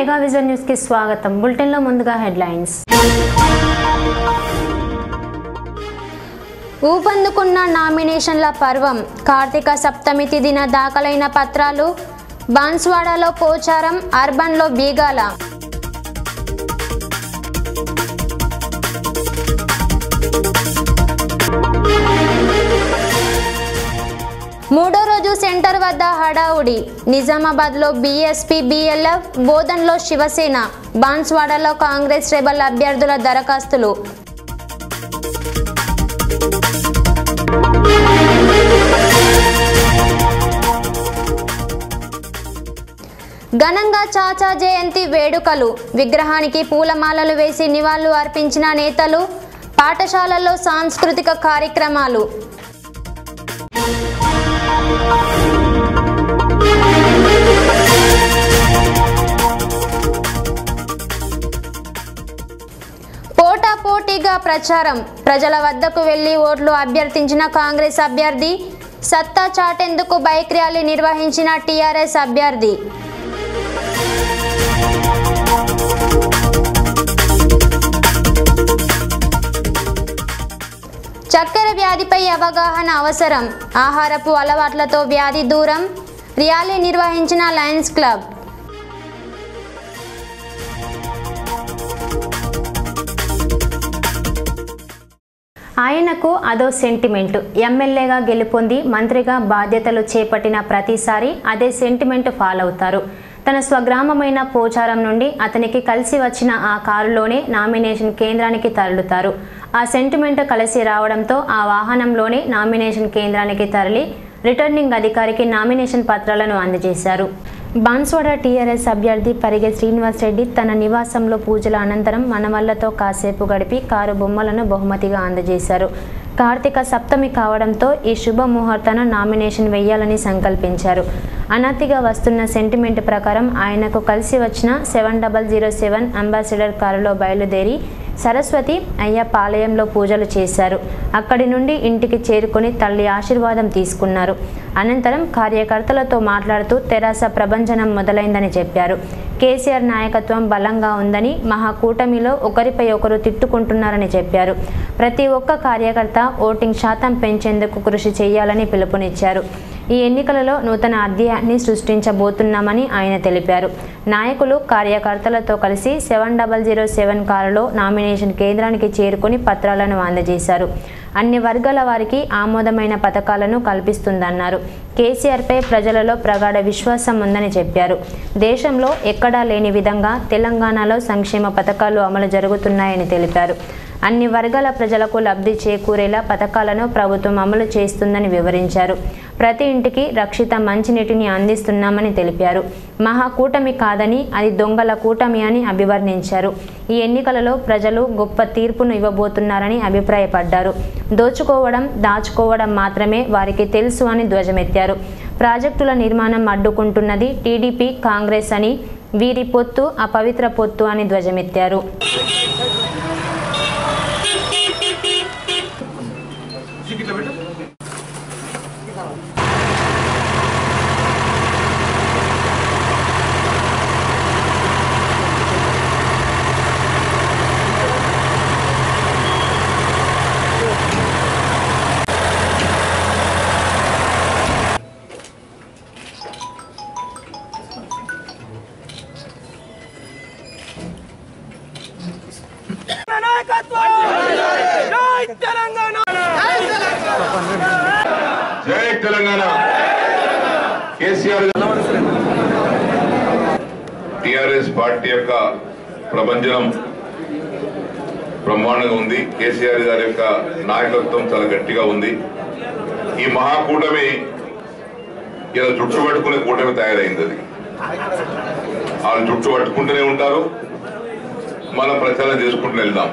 Mega vision news కి స్వాగతం bulletin లో ముందుగా హెడ్లైన్స్ ఊపందుకున్న నామినేషన్ల పర్వం కార్తీక సప్తమి తిథిన దాఖలైన పత్రాలు బాన్స్వాడలో పోచారం అర్బన్లో బీగాల మూడో రోజు సెంటర్ వద్ద హడావుడి నిజామాబాద్లో బీఎస్పీ బీఎల్ఎఫ్ బోధన్లో శివసేన బాన్స్వాడలో కాంగ్రెస్ రెబల్ అభ్యర్థుల దరఖాస్తులు ఘనంగా చాచా జయంతి వేడుకలు విగ్రహానికి పూలమాలలు వేసి నివాళులు అర్పించిన నేతలు పాఠశాలల్లో సాంస్కృతిక కార్యక్రమాలు పోటాపోటీగా ప్రచారం ప్రజల వద్దకు వెళ్లి ఓట్లు అభ్యర్థించిన కాంగ్రెస్ అభ్యర్థి సత్తా చాటేందుకు బైక్ ర్యాలీ నిర్వహించిన టీఆర్ఎస్ అభ్యర్థి చక్కెర వ్యాధిపై అవగాహన అవసరం ఆహారపు అలవాట్లతో వ్యాధి దూరం ర్యాలీ నిర్వహించిన లయన్స్ క్లబ్ ఆయనకు అదో సెంటిమెంట్ ఎమ్మెల్యేగా గెలుపొంది మంత్రిగా బాధ్యతలు చేపట్టిన ప్రతిసారి అదే సెంటిమెంట్ ఫాలో అవుతారు తన స్వగ్రామమైన పోచారం నుండి అతనికి కలిసి వచ్చిన ఆ కారులోనే నామినేషన్ కేంద్రానికి తరలుతారు ఆ సెంటిమెంట్ కలిసి రావడంతో ఆ వాహనంలోనే నామినేషన్ కేంద్రానికి తరలి రిటర్నింగ్ అధికారికి నామినేషన్ పత్రాలను అందజేశారు బాన్స్వాడ టీఆర్ఎస్ అభ్యర్థి పరిగె శ్రీనివాస్ రెడ్డి తన నివాసంలో పూజల అనంతరం మనవళ్లతో కాసేపు గడిపి కారు బొమ్మలను బహుమతిగా అందజేశారు కార్తీక సప్తమి కావడంతో ఈ శుభ ముహూర్తాన నామినేషన్ వేయాలని సంకల్పించారు అనతిగా వస్తున్న సెంటిమెంట్ ప్రకారం ఆయనకు కలిసి వచ్చిన seven double zero seven Ambassador కారులో బయలుదేరి సరస్వతి అయ్యప్ప ఆలయంలో పూజలు చేశారు అక్కడి నుండి ఇంటికి చేరుకొని తల్లి ఆశీర్వాదం తీసుకున్నారు అనంతరం కార్యకర్తలతో మాట్లాడుతూ తెరాస ప్రభంజనం మొదలైందని చెప్పారు కేసీఆర్ నాయకత్వం బలంగా ఉందని మహాకూటమిలో ఒకరిపై ఒకరు తిట్టుకుంటున్నారని చెప్పారు ప్రతి ఒక్క కార్యకర్త ఓటింగ్ శాతం పెంచేందుకు కృషి చేయాలని పిలుపునిచ్చారు ఈ ఎన్నికలలో నూతన అధ్యాయాన్ని సృష్టించబోతున్నామని ఆయన తెలిపారు నాయకులు కార్యకర్తలతో కలిసి సెవెన్ డబల్ జీరో సెవెన్ కారులో నామినేషన్ కేంద్రానికి చేరుకొని పత్రాలను అందజేశారు అన్ని వర్గాల వారికి ఆమోదమైన పథకాలను కల్పిస్తుందన్నారు కేసీఆర్పై ప్రజలలో ప్రగాఢ విశ్వాసం ఉందని చెప్పారు దేశంలో ఎక్కడా లేని విధంగా తెలంగాణలో సంక్షేమ పథకాలు అమలు జరుగుతున్నాయని తెలిపారు అన్ని వర్గాల ప్రజలకు లబ్ధి చేకూరేలా పథకాలను ప్రభుత్వం అమలు చేస్తుందని వివరించారు ప్రతి ఇంటికి రక్షిత మంచినీటిని అందిస్తున్నామని తెలిపారు మహాకూటమి కాదని అది దొంగల కూటమి అని అభివర్ణించారు ఈ ఎన్నికలలో ప్రజలు గొప్ప తీర్పును ఇవ్వబోతున్నారని అభిప్రాయపడ్డారు దోచుకోవడం దాచుకోవడం మాత్రమే వారికి తెలుసు అని ధ్వజమెత్తారు ప్రాజెక్టుల నిర్మాణం అడ్డుకుంటున్నది టీడీపీ కాంగ్రెస్ అని వీరి పొత్తు అపవిత్ర పొత్తు అని ధ్వజమెత్తారు నాయకత్వం జై తెలంగాణ జై తెలంగాణ కేసీఆర్ టిఆర్ఎస్ పార్టీ యొక్క ప్రభంజనం బ్రహ్మాండంగా ఉంది కేసీఆర్ గారి యొక్క నాయకత్వం చాలా గట్టిగా ఉంది ఈ మహాకూటమి ఇలా జుట్టు పట్టుకునే కూటమి తయారైంది అది వాళ్ళు జుట్టు పట్టుకుంటూనే ఉంటారు మనం ప్రచారం చేసుకుంటూ వెళ్దాం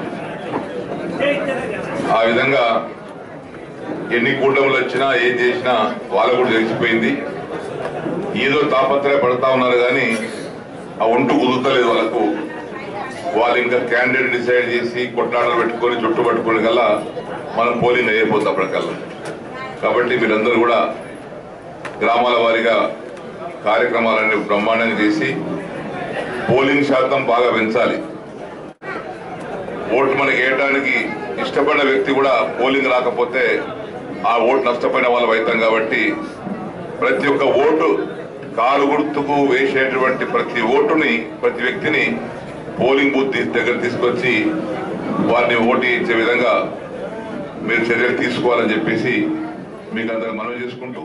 ఆ విధంగా ఎన్ని కూటములు వచ్చినా ఏం చేసినా వాళ్ళకు కూడా తెలిసిపోయింది ఏదో తాపత్రయ పడతా ఉన్నారు కానీ ఆ ఒంటు కుదురుతలేదు వాళ్ళకు వాళ్ళు ఇంకా క్యాండిడేట్ డిసైడ్ చేసి కొట్లాటలు పెట్టుకొని చుట్టు పట్టుకునే కల్లా మనం పోలింగ్ అయిపోతాం అప్పటికల్లా కాబట్టి మీరందరూ కూడా గ్రామాల వారీగా కార్యక్రమాలన్నీ బ్రహ్మాండంగా చేసి పోలింగ్ శాతం బాగా పెంచాలి ఓటు మనకి వేయడానికి ఇష్టపడిన వ్యక్తి కూడా పోలింగ్ రాకపోతే ఆ ఓటు నష్టపోయిన వాళ్ళు అవుతాం కాబట్టి ప్రతి ఒక్క ఓటు కారు గుర్తుకు వేసేటువంటి ప్రతి ఓటుని ప్రతి వ్యక్తిని పోలింగ్ బూత్ తీ- దగ్గర తీసుకొచ్చి వారిని ఓటు ఇచ్చే విధంగా మీరు చర్యలు తీసుకోవాలని చెప్పేసి మీకు అందరికి మనవి చేసుకుంటూ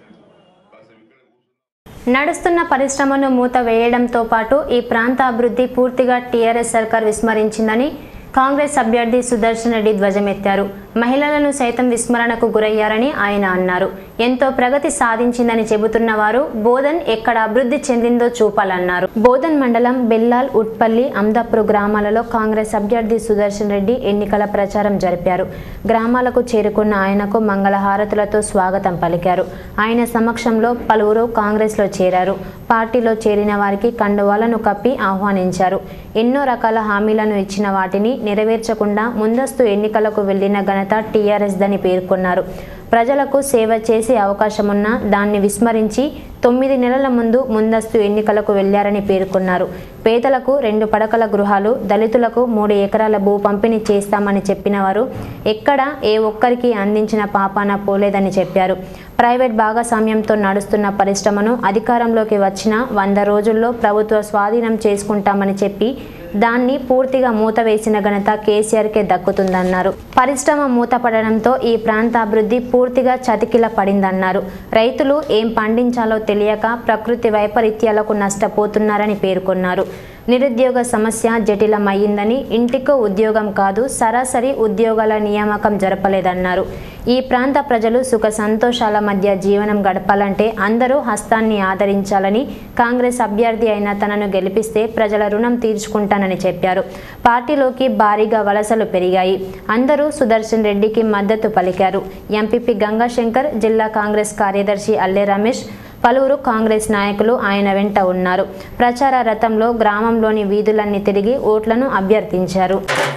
నడుస్తున్న పరిశ్రమను మూత వేయడంతో పాటు ఈ ప్రాంత అభివృద్ధి పూర్తిగా టీఆర్ఎస్ సర్కార్ విస్మరించిందని కాంగ్రెస్ అభ్యర్థి సుదర్శన్ రెడ్డి ధ్వజమెత్తారు మహిళలను సైతం విస్మరణకు గురయ్యారని ఆయన అన్నారు ఎంతో ప్రగతి సాధించిందని చెబుతున్న వారు బోధన్ ఎక్కడ అభివృద్ధి చెందిందో చూపాలన్నారు బోధన్ మండలం బెల్లాల్ ఉట్పల్లి అమ్దాపూర్ గ్రామాలలో కాంగ్రెస్ అభ్యర్థి సుదర్శన్ రెడ్డి ఎన్నికల ప్రచారం జరిపారు గ్రామాలకు చేరుకున్న ఆయనకు మంగళహారతులతో స్వాగతం పలికారు ఆయన సమక్షంలో పలువురు కాంగ్రెస్లో చేరారు పార్టీలో చేరిన వారికి కండువాలను కప్పి ఆహ్వానించారు ఎన్నో రకాల హామీలను ఇచ్చిన వాటిని నెరవేర్చకుండా ముందస్తు ఎన్నికలకు వెళ్లిన ఘనత టీఆర్ఎస్ దని పేర్కొన్నారు ప్రజలకు సేవ చేసే అవకాశమున్నా దాన్ని విస్మరించి తొమ్మిది నెలల ముందు ముందస్తు ఎన్నికలకు వెళ్లారని పేర్కొన్నారు పేదలకు రెండు పడకల గృహాలు దళితులకు మూడు ఎకరాల భూ పంపిణీ చేస్తామని చెప్పిన వారు ఎక్కడ ఏ ఒక్కరికి అందించిన పాపాన పోలేదని చెప్పారు ప్రైవేట్ భాగస్వామ్యంతో నడుస్తున్న పరిశ్రమను అధికారంలోకి వచ్చిన వంద రోజుల్లో ప్రభుత్వ స్వాధీనం చేసుకుంటామని చెప్పి దాన్ని పూర్తిగా మూతవేసిన ఘనత కేసీఆర్కే దక్కుతుందన్నారు పరిశ్రమ మూతపడడంతో ఈ ప్రాంత అభివృద్ధి పూర్తిగా చతికిల పడిందన్నారు రైతులు ఏం పండించాలో తెలియక ప్రకృతి వైపరీత్యాలకు నష్టపోతున్నారని పేర్కొన్నారు నిరుద్యోగ సమస్య జటిలమయ్యిందని ఇంటికో ఉద్యోగం కాదు సరాసరి ఉద్యోగాల నియామకం జరపలేదన్నారు ఈ ప్రాంత ప్రజలు సుఖ సంతోషాల మధ్య జీవనం గడపాలంటే అందరూ హస్తాన్ని ఆదరించాలని కాంగ్రెస్ అభ్యర్థి అయిన తనను గెలిపిస్తే ప్రజల రుణం తీర్చుకుంటానని చెప్పారు పార్టీలోకి భారీగా వలసలు పెరిగాయి అందరూ సుదర్శన్ రెడ్డికి మద్దతు పలికారు ఎంపీపీ గంగాశంకర్ జిల్లా కాంగ్రెస్ కార్యదర్శి అల్లె రమేష్ పలువురు కాంగ్రెస్ నాయకులు ఆయన వెంట ఉన్నారు ప్రచార రథంలో గ్రామంలోని వీధులన్నీ తిరిగి ఓట్లను అభ్యర్థించారు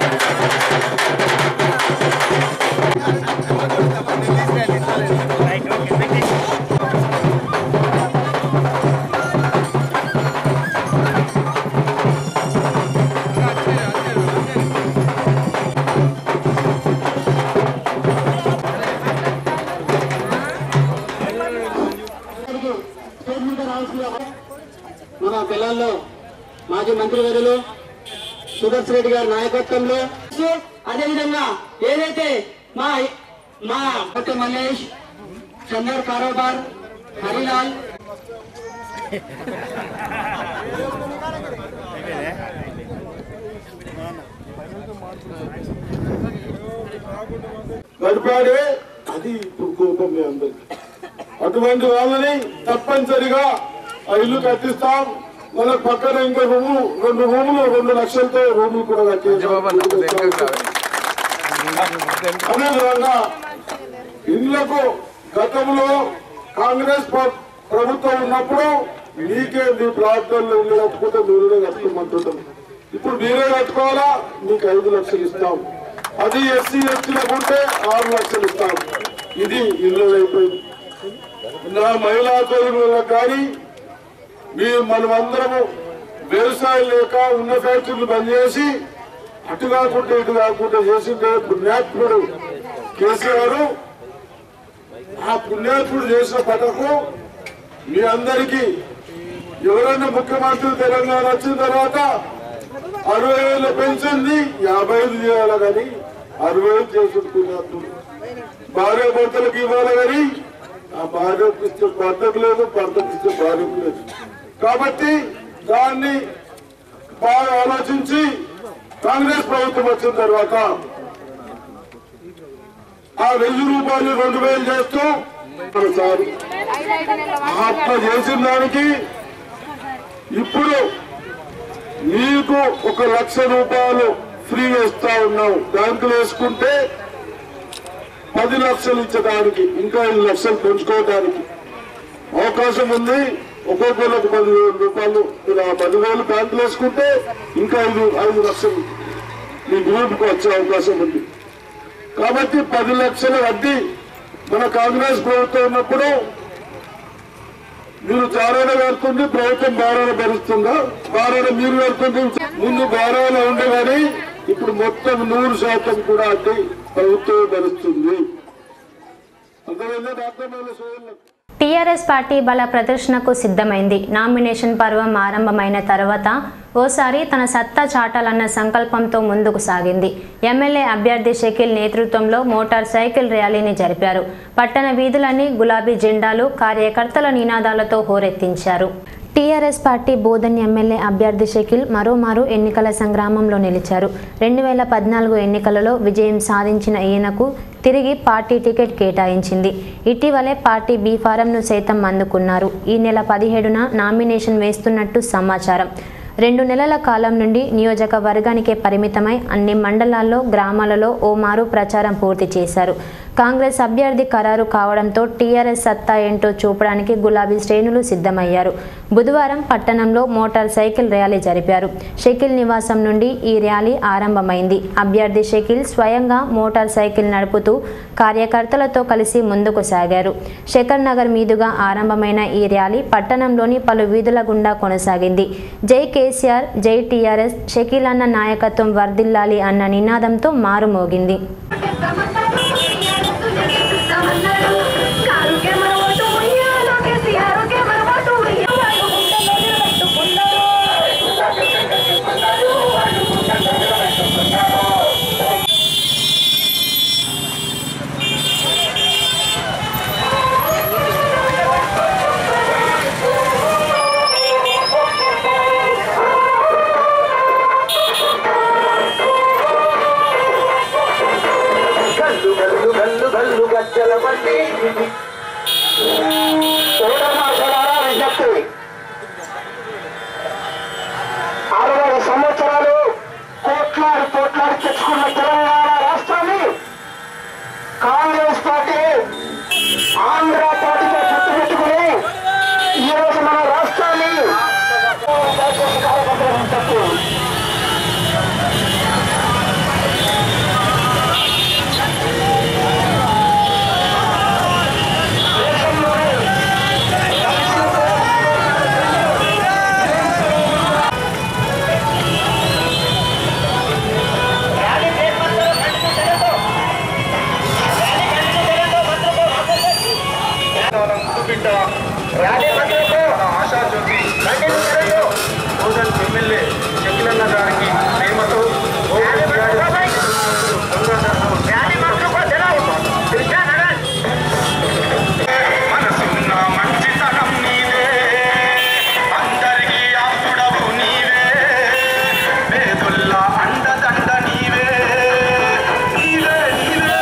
మన పిల్లల్లో మాజీ మంత్రివర్యులు సుదర్శన్ రెడ్డి గారి నాయకత్వంలో అదేవిధంగా ఏదైతే మా మా కొత్త మల్లేష్ చందర్ కారోబార్ హరిలాల్ గడిపాడే అది ఇప్పుడు కోపం మీ అందరికి అటువంటి వాళ్ళని తప్పనిసరిగా ఆ ఇల్లు కట్టిస్తాం మన పక్కన ఇంకో రూము రెండు రూములు రెండు లక్షలతో రూములు కూడా కట్టిస్తాం అదేవిధంగా ఇళ్లకు గతంలో కాంగ్రెస్ ప్ర- ప్రభుత్వం ఉన్నప్పుడు మీకే మీ ప్రాంతాల్లో ఇల్లు కట్టుకుంటే మీరే కట్టుకోమంటుంటాం ఇప్పుడు మీరే కట్టుకోవాలా మీకు ఐదు లక్షలు ఇస్తాం అది ఎస్సీ ఎస్టీలకు ఉంటే ఆరు లక్షలు ఇస్తాం ఇది ఇల్లు అయిపోయింది నా మహిళా సోదరులకు కానీ మీ మనమందరము వ్యవసాయం లేక ఉన్న ఫ్యాక్టరీలు బంద్ చేసి అటు కాకుండా ఇటు కాకుండా చేసిండే పుణ్యాత్ముడు కేసీఆర్ ఆ పుణ్యాత్ముడు చేసిన పథకం మీ అందరికీ ఎవరైనా ముఖ్యమంత్రి తెలంగాణ వచ్చిన తర్వాత అరవై వేల పెన్షన్ని యాభై ఐదు చేయాలి కానీ అరవై ఐదు చేసుడు పుణ్యాత్ముడు భార్య భర్తలకు ఇవ్వాలి కానీ ఆ భార్యకు ఇచ్చే భర్తకు లేదు భర్తకు ఇచ్చే భార్యకు లేదు కాబట్టి దాన్ని బాగా ఆలోచించి కాంగ్రెస్ ప్రభుత్వం వచ్చిన తర్వాత ఆ వెయ్యి రూపాయలు రెండు వేలు చేస్తూ సార్ అట్లా చేసిన దానికి ఇప్పుడు మీకు ఒక లక్ష రూపాయలు ఫ్రీ ఇస్తా ఉన్నాం బ్యాంకులు వేసుకుంటే పది లక్షలు ఇచ్చడానికి ఇంకా ఐదు లక్షలు పెంచుకోవడానికి అవకాశం ఉంది ఒక్కొక్కరికి పదివేల రూపాయలు మీరు ఆ పదివేలు బ్యాంకులు వేసుకుంటే ఇంకా ఐదు ఐదు లక్షలు మీ గ్రూప్కి వచ్చే అవకాశం ఉంది కాబట్టి పది లక్షల వడ్డీ మన కాంగ్రెస్ ప్రభుత్వం ఉన్నప్పుడు మీరు చారాన పెడుతుంది ప్రభుత్వం భారాన భరిస్తుందా భారాన మీరు పెడుతుంది ముందు భారాన ఉండే కానీ ఇప్పుడు మొత్తం నూరు శాతం కూడా అంటే ప్రభుత్వం భరిస్తుంది అంతమంది అర్థమైన సోదరులకు టీఆర్ఎస్ పార్టీ బల ప్రదర్శనకు సిద్ధమైంది నామినేషన్ పర్వం ఆరంభమైన తర్వాత ఓసారి తన సత్తా చాటాలన్న సంకల్పంతో ముందుకు సాగింది ఎమ్మెల్యే అభ్యర్థి షకీల్ నేతృత్వంలో మోటార్ సైకిల్ ర్యాలీని జరిపారు పట్టణ వీధులన్నీ గులాబీ జెండాలు కార్యకర్తల నినాదాలతో హోరెత్తించారు టీఆర్ఎస్ పార్టీ బోధన్ ఎమ్మెల్యే అభ్యర్థి షకీల్ మరోమారు ఎన్నికల సంగ్రామంలో నిలిచారు రెండు వేల పద్నాలుగు ఎన్నికలలో విజయం సాధించిన ఈయనకు తిరిగి పార్టీ టికెట్ కేటాయించింది ఇటీవలే పార్టీ బీ ఫారంను సైతం అందుకున్నారు ఈ నెల పదిహేడున నామినేషన్ వేస్తున్నట్టు సమాచారం రెండు నెలల కాలం నుండి నియోజకవర్గానికే పరిమితమై అన్ని మండలాల్లో గ్రామాలలో ఓ మారు ప్రచారం పూర్తి చేశారు కాంగ్రెస్ అభ్యర్థి ఖరారు కావడంతో టీఆర్ఎస్ సత్తా ఏంటో చూపడానికి గులాబీ శ్రేణులు సిద్ధమయ్యారు బుధవారం పట్టణంలో మోటార్ సైకిల్ ర్యాలీ జరిపారు షకిల్ నివాసం నుండి ఈ ర్యాలీ ఆరంభమైంది అభ్యర్థి షకిల్ స్వయంగా మోటార్ సైకిల్ నడుపుతూ కార్యకర్తలతో కలిసి ముందుకు సాగారు శేఖర్ నగర్ మీదుగా ఆరంభమైన ఈ ర్యాలీ పట్టణంలోని పలు వీధుల గుండా కొనసాగింది జై కేసీఆర్ జై టీఆర్ఎస్ షకీల్ అన్న నాయకత్వం వర్ధిల్లాలి అన్న నినాదంతో మారుమోగింది గల్లు గల్లు గల్లు గల్లు గజ్జల బండి ఓడమాసలారా విజ్ఞప్తి అరవై సంవత్సరాలు కోట్లాది కోట్లాది తెచ్చుకున్న తెలంగాణ రాష్ట్రాన్ని కాంగ్రెస్ పార్టీ ఆంధ్ర పార్టీతో పొత్తు పెట్టుకుని ఈ రోజు మన రాష్ట్రాన్ని కార్యకర్తలను తప్పు ఎమ్మెల్యే శకిలన్న గారికి ప్రేమతో మనసున్న మంచితనం నీవే అందరికీ ఆస్తుడవు నీవే పేదొల్ల అండదండ నీవే నీవే నీవే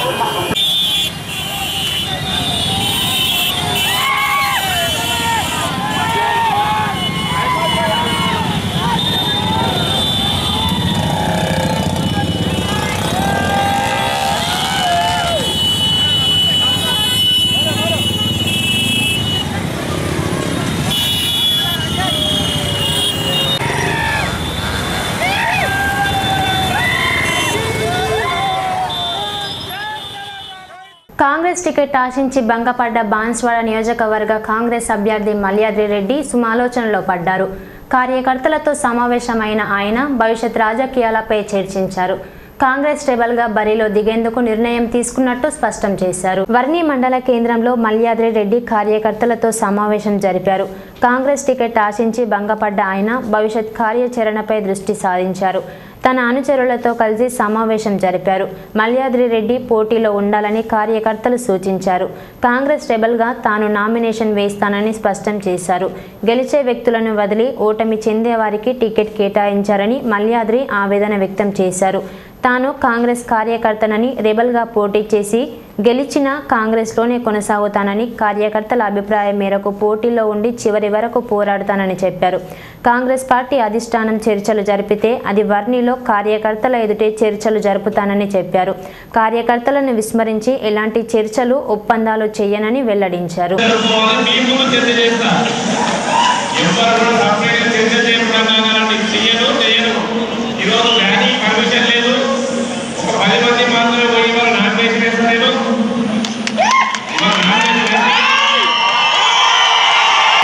కాంగ్రెస్ టికెట్ ఆశించి భంగపడ్డ బాన్స్వాడ నియోజకవర్గ కాంగ్రెస్ అభ్యర్థి మల్యాద్రి రెడ్డి సమాలోచనలో పడ్డారు కార్యకర్తలతో సమావేశమైన ఆయన భవిష్యత్ రాజకీయాలపై చర్చించారు కాంగ్రెస్ గా బరిలో దిగేందుకు నిర్ణయం తీసుకున్నట్టు స్పష్టం చేశారు వర్ణి మండల కేంద్రంలో మల్యాద్రి రెడ్డి కార్యకర్తలతో సమావేశం జరిపారు కాంగ్రెస్ టికెట్ ఆశించి భంగపడ్డ ఆయన భవిష్యత్ కార్యాచరణపై దృష్టి సారించారు తన అనుచరులతో కలిసి సమావేశం జరిపారు మల్యాద్రి రెడ్డి పోటీలో ఉండాలని కార్యకర్తలు సూచించారు కాంగ్రెస్ రెబల్గా తాను నామినేషన్ వేస్తానని స్పష్టం చేశారు గెలిచే వ్యక్తులను వదిలి ఓటమి చెందే వారికి టికెట్ కేటాయించారని మల్యాద్రి ఆవేదన వ్యక్తం చేశారు తాను కాంగ్రెస్ కార్యకర్తనని రెబల్గా పోటీ చేసి గెలిచిన కాంగ్రెస్లోనే కొనసాగుతానని కార్యకర్తల అభిప్రాయం మేరకు పోటీలో ఉండి చివరి వరకు పోరాడుతానని చెప్పారు కాంగ్రెస్ పార్టీ అధిష్టానం చర్చలు జరిపితే అది వర్ణిలో కార్యకర్తల ఎదుటే చర్చలు జరుపుతానని చెప్పారు కార్యకర్తలను విస్మరించి ఎలాంటి చర్చలు ఒప్పందాలు చేయనని వెల్లడించారు జరుపుకోవాలని మీ ముందు చర్చ చేస్తా ఎవరు కూడా సపరేట్గా చర్చ చేయకుండా చెయ్యను చేయను ఈరోజు ర్యాలీ పర్మిషన్ లేదు ఒక పది మంది మాత్రమే పోయి వాళ్ళు నామినేషన్ వేస్తలేరు ఇవాళ నామినేషన్ వేసి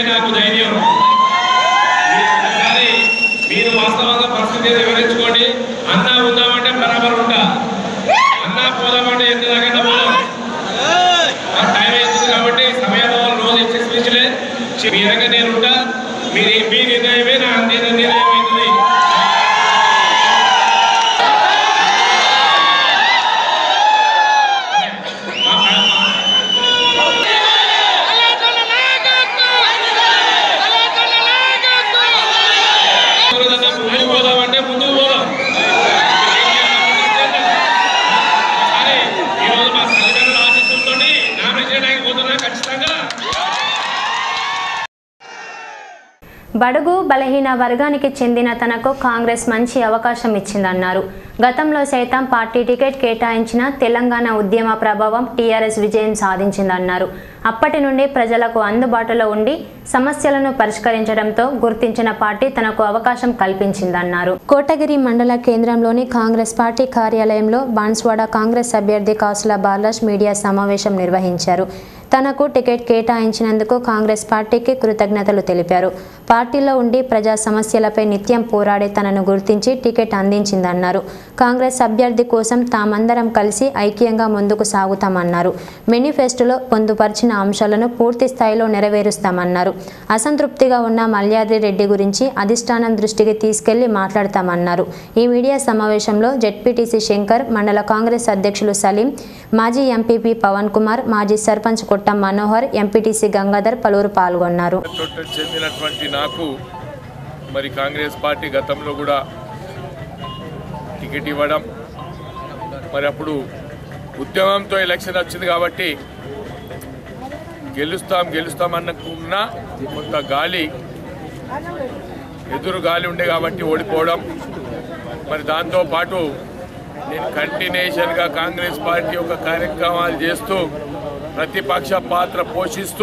నాకు ధైర్యం మీరు ఒకసారి మీరు వాస్తవంగా పరిస్థితి వివరించుకోండి అన్నా ఉందామంటే బరాబర్ ఉంటా అన్నా పోదామంటే ఎంత దాకా పోదాం ఆ టైం అవుతుంది కాబట్టి సమయం రోజు ఎక్స్ప్రెస్లే మీ విధంగా నేను ఉంటా మీరు మీ నిర్ణయమే నా నిర్ణయం నిర్ణయం అవుతుంది ముందుకు పోదామంటే ముందుకు పోదాం సరే ఈరోజు మా తల్లిదండ్రుల ఆశీస్సులతో నామినేషన్ చేయడానికి పోతున్నా ఖచ్చితంగా బడుగు బలహీన వర్గానికి చెందిన తనకు కాంగ్రెస్ మంచి అవకాశం ఇచ్చిందన్నారు గతంలో సైతం పార్టీ టికెట్ కేటాయించిన తెలంగాణ ఉద్యమ ప్రభావం టీఆర్ఎస్ విజయం సాధించిందన్నారు అప్పటి నుండి ప్రజలకు అందుబాటులో ఉండి సమస్యలను పరిష్కరించడంతో గుర్తించిన పార్టీ తనకు అవకాశం కల్పించిందన్నారు కోటగిరి మండల కేంద్రంలోని కాంగ్రెస్ పార్టీ కార్యాలయంలో బాన్స్వాడ కాంగ్రెస్ అభ్యర్థి కాసుల బాలాష్ మీడియా సమావేశం నిర్వహించారు తనకు టికెట్ కేటాయించినందుకు కాంగ్రెస్ పార్టీకి కృతజ్ఞతలు తెలిపారు పార్టీలో ఉండి ప్రజా సమస్యలపై నిత్యం పోరాడే తనను గుర్తించి టికెట్ అందించిందన్నారు కాంగ్రెస్ అభ్యర్థి కోసం తామందరం కలిసి ఐక్యంగా ముందుకు సాగుతామన్నారు మేనిఫెస్టోలో పొందుపరిచిన అంశాలను పూర్తి స్థాయిలో నెరవేరుస్తామన్నారు అసంతృప్తిగా ఉన్న మల్యాద్రి రెడ్డి గురించి అధిష్టానం దృష్టికి తీసుకెళ్లి మాట్లాడతామన్నారు ఈ మీడియా సమావేశంలో జెడ్పీటీసీ శంకర్ మండల కాంగ్రెస్ అధ్యక్షులు సలీం మాజీ ఎంపీపీ పవన్ కుమార్ మాజీ సర్పంచ్ కొట్టం మనోహర్ ఎంపీటీసీ గంగాధర్ పలువురు పాల్గొన్నారు తోట చెందినటువంటి నాకు మరి కాంగ్రెస్ పార్టీ గతంలో కూడా టికెట్ ఇవ్వడం మరి అప్పుడు ఉద్యమంతో ఎలక్షన్ వచ్చింది కాబట్టి గెలుస్తాం గెలుస్తాం అనుకున్నా కొంత గాలి ఎదురు గాలి ఉండే కాబట్టి ఓడిపోవడం మరి దాంతో పాటు నేను కంటిన్యూషన్గా కాంగ్రెస్ పార్టీ యొక్క కార్యక్రమాలు చేస్తూ ప్రతిపక్ష పాత్ర పోషిస్తూ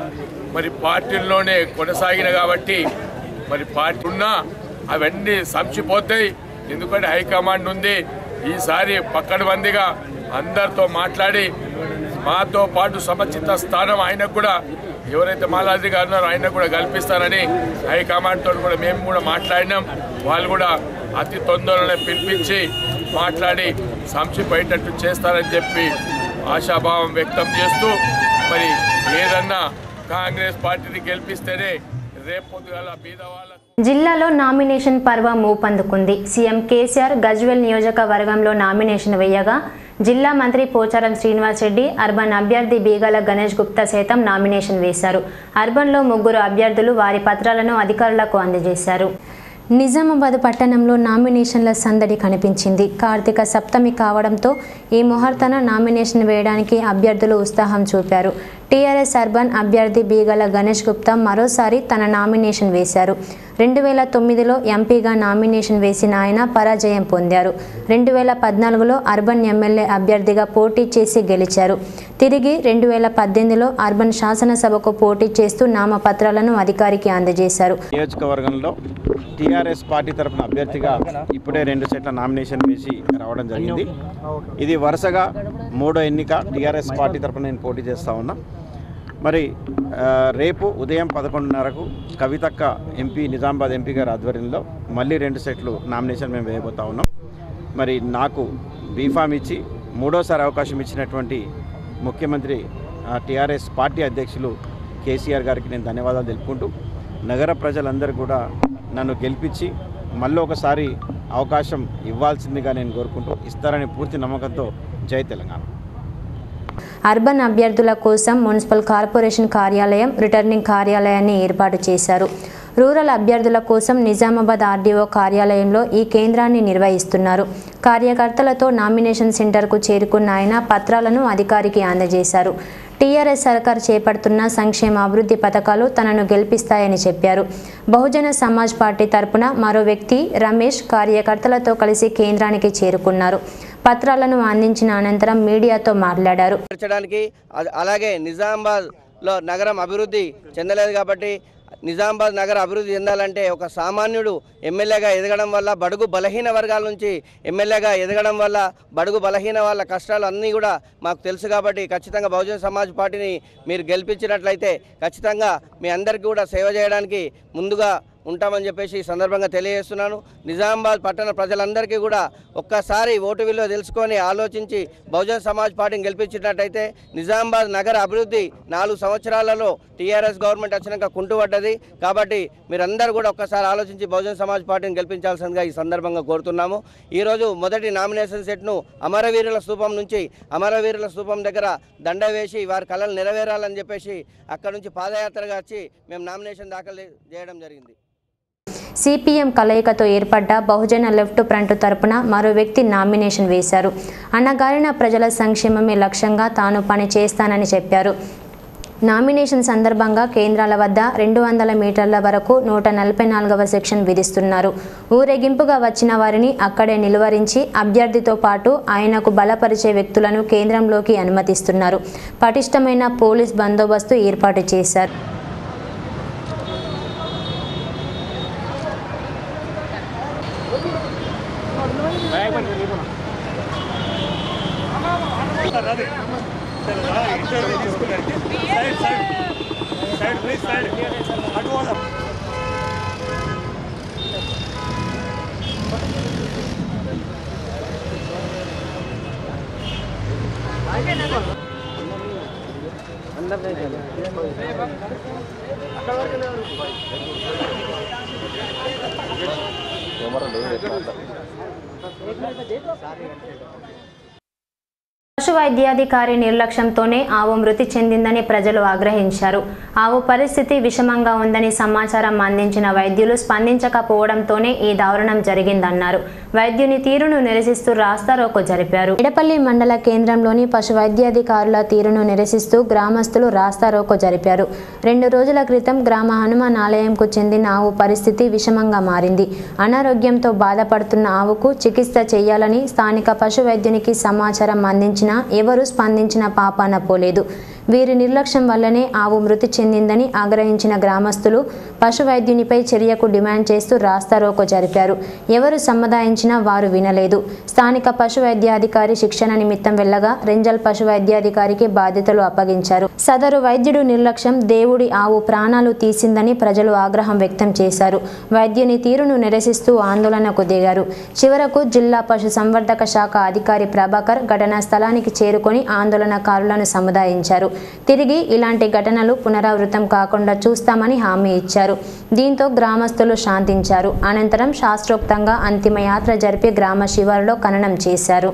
మరి పార్టీల్లోనే కొనసాగిన కాబట్టి మరి పార్టీ ఉన్నా అవన్నీ సంచిపోతాయి ఎందుకంటే హైకమాండ్ ఉంది ఈసారి పక్కడబందిగా అందరితో మాట్లాడి మాతో పాటు సముచిత స్థానం ఆయనకు కూడా ఎవరైతే మాలాజీ గారు ఉన్నారో ఆయన కూడా కల్పిస్తారని హైకమాండ్ తోటి కూడా మేము కూడా మాట్లాడినాం వాళ్ళు కూడా అతి తొందరలోనే పిలిపించి మాట్లాడి సంసిపోయేటట్టు చేస్తారని చెప్పి ఆశాభావం వ్యక్తం చేస్తూ మరి ఏదన్నా కాంగ్రెస్ పార్టీని గెలిపిస్తేనే రేపు పొద్దుగాల బీద వాళ్ళకు జిల్లాలో నామినేషన్ పర్వం ఊపందుకుంది సీఎం కేసీఆర్ గజ్వెల్ నియోజకవర్గంలో నామినేషన్ వేయగా జిల్లా మంత్రి పోచారం శ్రీనివాస్ రెడ్డి అర్బన్ అభ్యర్థి బీగాల గణేష్ గుప్తా సైతం నామినేషన్ వేశారు అర్బన్లో ముగ్గురు అభ్యర్థులు వారి పత్రాలను అధికారులకు అందజేశారు నిజామాబాద్ పట్టణంలో నామినేషన్ల సందడి కనిపించింది కార్తీక సప్తమి కావడంతో ఈ ముహూర్తాన నామినేషన్ వేయడానికి అభ్యర్థులు ఉత్సాహం చూపారు టీఆర్ఎస్ అర్బన్ అభ్యర్థి బీగల గణేష్ గుప్తా మరోసారి తన నామినేషన్ వేశారు రెండు వేల తొమ్మిదిలో ఎంపీగా నామినేషన్ వేసిన ఆయన పరాజయం పొందారు రెండు వేల పద్నాలుగులో అర్బన్ ఎమ్మెల్యే అభ్యర్థిగా పోటీ చేసి గెలిచారు తిరిగి రెండు వేల పద్దెనిమిదిలో అర్బన్ శాసనసభకు పోటీ చేస్తూ నామపత్రాలను అధికారికి అందజేశారు నియోజకవర్గంలో టీఆర్ఎస్ పార్టీ తరఫున అభ్యర్థిగా ఇప్పుడే రెండు సెట్ల నామినేషన్ వేసి రావడం జరిగింది ఇది వరుసగా మూడో ఎన్నిక టీఆర్ఎస్ పార్టీ తరఫున నేను పోటీ చేస్తా ఉన్నా మరి ఆ, రేపు ఉదయం పదకొండున్నరకు కవితక్క ఎంపీ నిజామాబాద్ ఎంపీ గారి ఆధ్వర్యంలో మళ్ళీ రెండు సెట్లు నామినేషన్ మేము వేయబోతా ఉన్నాం మరి నాకు బీఫామ్ ఇచ్చి మూడోసారి అవకాశం ఇచ్చినటువంటి ముఖ్యమంత్రి టీఆర్ఎస్ పార్టీ అధ్యక్షులు కేసీఆర్ గారికి నేను ధన్యవాదాలు తెలుపుకుంటూ నగర ప్రజలందరూ కూడా నన్ను గెలిపించి మళ్ళీ ఒకసారి అవకాశం ఇవ్వాల్సిందిగా నేను కోరుకుంటూ ఇస్తారనే పూర్తి నమ్మకంతో జై తెలంగాణ అర్బన్ అభ్యర్థుల కోసం మున్సిపల్ కార్పొరేషన్ కార్యాలయం రిటర్నింగ్ కార్యాలయాన్ని ఏర్పాటు చేశారు రూరల్ అభ్యర్థుల కోసం నిజామాబాద్ ఆర్డీఓ కార్యాలయంలో ఈ కేంద్రాన్ని నిర్వహిస్తున్నారు కార్యకర్తలతో నామినేషన్ సెంటర్కు చేరుకున్న ఆయన పత్రాలను అధికారికి అందజేశారు టీఆర్ఎస్ సర్కార్ చేపడుతున్న సంక్షేమ అభివృద్ధి పథకాలు తనను గెలిపిస్తాయని చెప్పారు బహుజన సమాజ్ పార్టీ తరపున మరో వ్యక్తి రమేష్ కార్యకర్తలతో కలిసి కేంద్రానికి చేరుకున్నారు పత్రాలను అందించిన అనంతరం మీడియాతో మాట్లాడారు తీర్చడానికి అ- అలాగే నిజామాబాద్లో నగరం అభివృద్ధి చెందలేదు కాబట్టి నిజామాబాద్ నగర అభివృద్ధి చెందాలంటే ఒక సామాన్యుడు ఎమ్మెల్యేగా ఎదగడం వల్ల బడుగు బలహీన వర్గాల నుంచి ఎమ్మెల్యేగా ఎదగడం వల్ల బడుగు బలహీన వాళ్ళ కష్టాలు అన్నీ కూడా మాకు తెలుసు కాబట్టి ఖచ్చితంగా బహుజన సమాజ్ పార్టీని మీరు గెలిపించినట్లయితే ఖచ్చితంగా మీ అందరికీ కూడా సేవ చేయడానికి ముందుగా ఉంటామని చెప్పేసి ఈ సందర్భంగా తెలియజేస్తున్నాను నిజామాబాద్ పట్టణ ప్రజలందరికీ కూడా ఒక్కసారి ఓటు విలువ తెలుసుకొని ఆలోచించి బహుజన్ సమాజ్ పార్టీని గెలిపించినట్టయితే నిజామాబాద్ నగర అభివృద్ధి నాలుగు సంవత్సరాలలో టీఆర్ఎస్ గవర్నమెంట్ వచ్చినాక కుంటుపడ్డది కాబట్టి మీరందరూ కూడా ఒక్కసారి ఆలోచించి బహుజన్ సమాజ్ పార్టీని గెలిపించాల్సిందిగా ఈ సందర్భంగా కోరుతున్నాము ఈరోజు మొదటి నామినేషన్ సెట్ను అమరవీరుల స్థూపం నుంచి అమరవీరుల స్థూపం దగ్గర దండ వేసి వారి కళలు నెరవేరాలని చెప్పేసి అక్కడ నుంచి పాదయాత్రగా వచ్చి మేము నామినేషన్ దాఖలు చేయడం జరిగింది సిపిఎం కలయికతో ఏర్పడ్డ బహుజన లెఫ్ట్ ఫ్రంట్ తరపున మరో వ్యక్తి నామినేషన్ వేశారు అన్నగారిన ప్రజల సంక్షేమమే లక్ష్యంగా తాను పని చేస్తానని చెప్పారు నామినేషన్ సందర్భంగా కేంద్రాల వద్ద రెండు వందల మీటర్ల వరకు నూట నలభై నాలుగవ సెక్షన్ విధిస్తున్నారు ఊరేగింపుగా వచ్చిన వారిని అక్కడే నిలువరించి అభ్యర్థితో పాటు ఆయనకు బలపరిచే వ్యక్తులను కేంద్రంలోకి అనుమతిస్తున్నారు పటిష్టమైన పోలీస్ బందోబస్తు ఏర్పాటు చేశారు పశు వైద్యాధికారి నిర్లక్ష్యంతోనే ఆవు మృతి చెందిందని ప్రజలు ఆగ్రహించారు ఆవు పరిస్థితి విషమంగా ఉందని సమాచారం అందించిన వైద్యులు స్పందించకపోవడంతోనే ఈ దారుణం జరిగిందన్నారు వైద్యుని తీరును నిరసిస్తూ రాస్తారోకో జరిపారు ఎడపల్లి మండల కేంద్రంలోని పశు వైద్యాధికారుల తీరును నిరసిస్తూ గ్రామస్తులు రాస్తారోకో జరిపారు రెండు రోజుల క్రితం గ్రామ హనుమాన్ ఆలయంకు చెందిన ఆవు పరిస్థితి విషమంగా మారింది అనారోగ్యంతో బాధపడుతున్న ఆవుకు చికిత్స చేయాలని స్థానిక పశు వైద్యునికి సమాచారం అందించిన ఎవరూ స్పందించిన పాపాన పోలేదు వీరి నిర్లక్ష్యం వల్లనే ఆవు మృతి చెందిందని ఆగ్రహించిన గ్రామస్తులు పశు వైద్యునిపై చర్యకు డిమాండ్ చేస్తూ రాస్తారోకో జరిపారు ఎవరు సమ్మదాయించినా వారు వినలేదు స్థానిక పశు వైద్యాధికారి శిక్షణ నిమిత్తం వెళ్ళగా రెంజల్ పశు వైద్యాధికారికి బాధ్యతలు అప్పగించారు సదరు వైద్యుడు నిర్లక్ష్యం దేవుడి ఆవు ప్రాణాలు తీసిందని ప్రజలు ఆగ్రహం వ్యక్తం చేశారు వైద్యుని తీరును నిరసిస్తూ ఆందోళనకు దిగారు చివరకు జిల్లా పశు సంవర్ధక శాఖ అధికారి ప్రభాకర్ ఘటనా స్థలానికి చేరుకొని ఆందోళనకారులను సముదాయించారు తిరిగి ఇలాంటి ఘటనలు పునరావృతం కాకుండా చూస్తామని హామీ ఇచ్చారు దీంతో గ్రామస్తులు శాంతించారు అనంతరం శాస్త్రోక్తంగా అంతిమ యాత్ర జరిపి గ్రామ శివారులో ఖననం చేశారు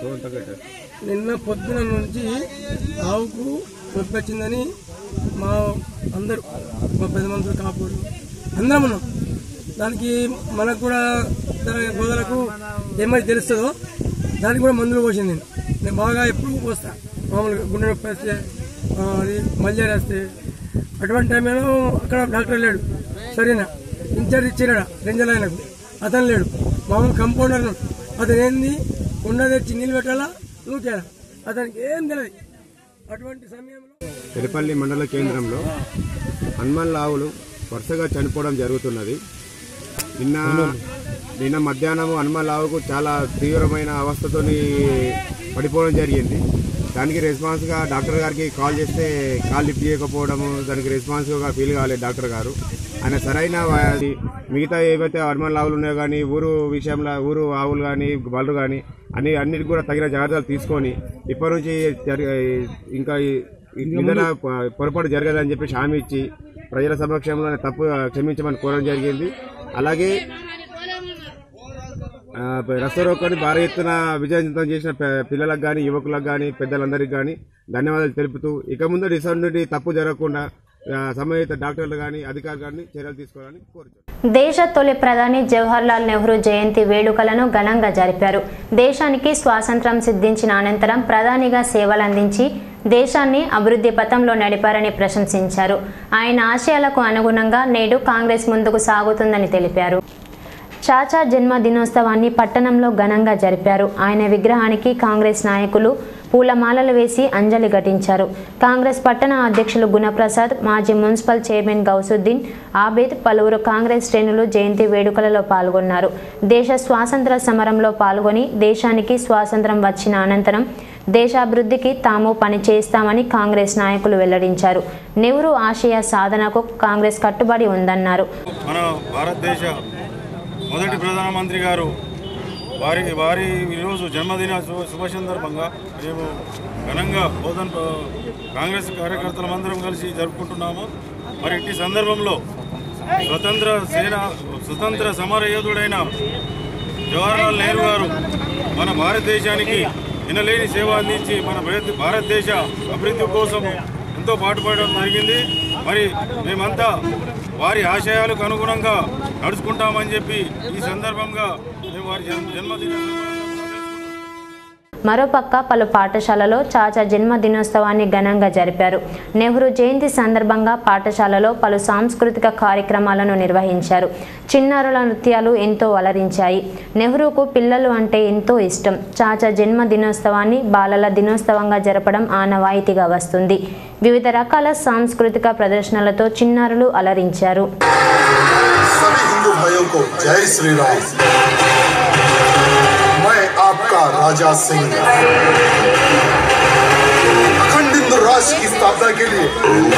నిన్న పొద్దున నుంచి ఆవుకు నొప్పి వచ్చిందని మా అందరూ మా పెద్ద మనుషులు కాపూరు అందరం ఉన్నాం దానికి మనకు కూడా దాని గోదలకు ఏమై తెలుస్తుందో దానికి కూడా మందులు పోసింది నేను నేను బాగా ఎప్పుడు పోస్తా మామూలుగా గుండె నొప్పి వస్తే ఆ, అది మలేరియా వస్తే అటువంటి టైంలో అక్కడ డాక్టర్ లేడు సరేనా ఇన్ఛార్జ్ ఇచ్చినాడా రెంజల్ ఆయనకు అతను లేడు మామూలు కంపౌండర్ ఉన్నాడు. అతను ఏంది ఉండ తెచ్చి నీళ్ళు పెట్టాలా నూకేలా అతనికి ఏం తెలియదు అటువంటి సమయంలో పెరపల్లి మండల కేంద్రంలో హనుమాన్ లావులు వరుసగా చనిపోవడం జరుగుతున్నది నిన్న నిన్న మధ్యాహ్నం హనుమాన్ లావుకు చాలా తీవ్రమైన అవస్థతోని పడిపోవడం జరిగింది దానికి రెస్పాన్స్గా డాక్టర్ గారికి కాల్ చేస్తే కాల్ లిఫ్ట్ చేయకపోవడము దానికి రెస్పాన్స్గా ఫీల్ కాలేదు డాక్టర్ గారు ఆయన సరైన వా- మిగతా ఏవైతే హనుమాన్ లావులు ఉన్నాయో కానీ ఊరు విషయంలో ఊరు ఆవులు కానీ బళ్ళు కానీ అన్ని అన్నిటికి కూడా తగిన జాగ్రత్తలు తీసుకొని ఇప్పటి నుంచి జరి- ఇంకా ఈ- ఈ నిందన ప- పొరపాటు జరగదని చెప్పి హామీ ఇచ్చి ప్రజల సమక్షంలో తప్పు క్షమించమని కోరడం జరిగింది అలాగే ఆ, రస్తరోకోని భారీ ఎత్తున విజయవంతం చేసిన ప- పిల్లలకు కానీ యువకులకు కానీ పెద్దలందరికీ కానీ ధన్యవాదాలు తెలుపుతూ ఇక ముందు రిసర్వ్ నుండి తప్పు జరగకుండా ఆ, సంబంధిత డాక్టర్లు కానీ అధికారులు కానీ చర్యలు తీసుకోవాలని కోరుతున్నాను దేశ తొలి ప్రధాని జవహర్లాల్ నెహ్రూ జయంతి వేడుకలను ఘనంగా జరిపారు దేశానికి స్వాతంత్రం సిద్ధించిన అనంతరం ప్రధానిగా సేవలందించి దేశాన్ని అభివృద్ధి పథంలో నడిపారని ప్రశంసించారు ఆయన ఆశయాలకు అనుగుణంగా నేడు కాంగ్రెస్ ముందుకు సాగుతుందని తెలిపారు చాచా జన్మ దినోత్సవాన్ని పట్టణంలో ఘనంగా జరిపారు ఆయన విగ్రహానికి కాంగ్రెస్ నాయకులు పూలమాలలు వేసి అంజలి ఘటించారు కాంగ్రెస్ పట్టణ అధ్యక్షులు గుణప్రసాద్ మాజీ మున్సిపల్ చైర్మన్ గౌసుద్దీన్ ఆబేద్ పలువురు కాంగ్రెస్ శ్రేణులు జయంతి వేడుకలలో పాల్గొన్నారు దేశ స్వాతంత్ర సమరంలో పాల్గొని దేశానికి స్వాతంత్రం వచ్చిన అనంతరం దేశాభివృద్ధికి తాము పనిచేస్తామని కాంగ్రెస్ నాయకులు వెల్లడించారు నెహ్రూ ఆశయ సాధనకు కాంగ్రెస్ కట్టుబడి ఉందన్నారు మన భారతదేశ మొదటి ప్రధానమంత్రి గారు వారి వారి ఈరోజు జన్మదిన శుభ శుభ సందర్భంగా మేము ఘనంగా బోధన్ కాంగ్రెస్ కార్యకర్తలమందరం కలిసి జరుపుకుంటున్నాము మరి ఇట్టి సందర్భంలో స్వతంత్ర సేన స్వతంత్ర సమరయోధుడైన జవహర్లాల్ నెహ్రూ గారు మన భారతదేశానికి వినలేని సేవ అందించి మన భారత- భారతదేశ అభివృద్ధి కోసం ఎంతో పాటుపడడం జరిగింది మరి మేమంతా వారి ఆశయాలకు అనుగుణంగా నడుచుకుంటామని చెప్పి ఈ సందర్భంగా మేము వారి జన్మ- జన్మదిన మరోపక్క పలు పాఠశాలలో చాచా జన్మదినోత్సవాన్ని ఘనంగా జరిపారు నెహ్రూ జయంతి సందర్భంగా పాఠశాలలో పలు సాంస్కృతిక కార్యక్రమాలను నిర్వహించారు చిన్నారుల నృత్యాలు ఎంతో అలరించాయి నెహ్రూకు పిల్లలు అంటే ఎంతో ఇష్టం చాచా జన్మదినోత్సవాన్ని బాలల దినోత్సవంగా జరపడం ఆనవాయితీగా వస్తుంది వివిధ రకాల సాంస్కృతిక ప్రదర్శనలతో చిన్నారులు అలరించారు सभी हिंदू भाइयों को जय श्री राम मैं आपका राजा सिंह अखंड हिंदू राष्ट्र की स्थापना के लिए